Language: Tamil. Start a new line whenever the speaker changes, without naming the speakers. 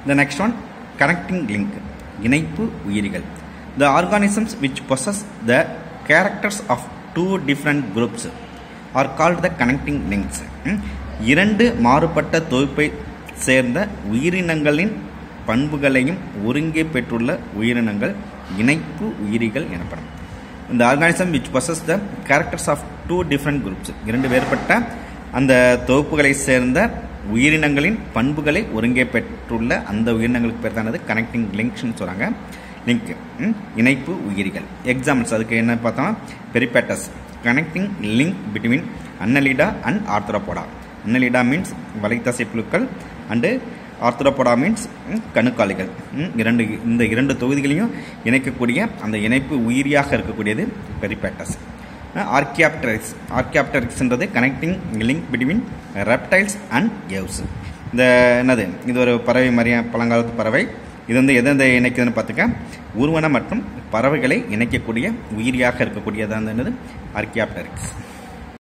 த நெக்ஸ்ட் ஒன் கனெக்டிங் லிங்க் இணைப்பு உயிரிகள் the organisms which possess the characters of two different groups are called the connecting links இரண்டு மாறுபட்ட தொகுப்பை சேர்ந்த உயிரினங்களின் பண்புகளையும் ஒருங்கே பெற்றுள்ள உயிரினங்கள் இணைப்பு உயிரிகள் எனப்படும் இந்த organism which possess the characters of two different groups இரண்டு வேறுபட்ட அந்த தொகுப்புகளை சேர்ந்த உயிரினங்களின் பண்புகளை ஒருங்கே பெற்றுள்ள அந்த உயிரினங்களுக்கு பேர் தானது கனெக்டிங் லிங்க்ஸ்னு சொல்கிறாங்க லிங்க் இணைப்பு உயிரிகள் எக்ஸாம்பிள்ஸ் அதுக்கு என்ன பார்த்தோம்னா Peripatus connecting link between Annelida and Arthropoda Annelida means வலைத்தசை புழுக்கள் அண்டு ஆர்த்ரோபோடா மீன்ஸ் கணுக்காலிகள் ம், இரண்டு இந்த இரண்டு தொகுதிகளையும் இணைக்கக்கூடிய அந்த இணைப்பு உயிரியாக இருக்கக்கூடியது பெரிபேட்டஸ் ஆர்கியாப்டரிக்ஸ் ஆர்கியாப்டரிக்ஸ்ன்றது connecting link between reptiles and Aves இந்த என்னது இது ஒரு பறவை மறிய பழங்காலத்து பறவை இது வந்து எதெந்த இணைக்குதுன்னு பார்த்துக்க ஊர்வன மற்றும் பறவைகளை இணைக்கக்கூடிய உயிரியாக இருக்கக்கூடியது அந்த என்னது ஆர்கியாப்டரிக்ஸ்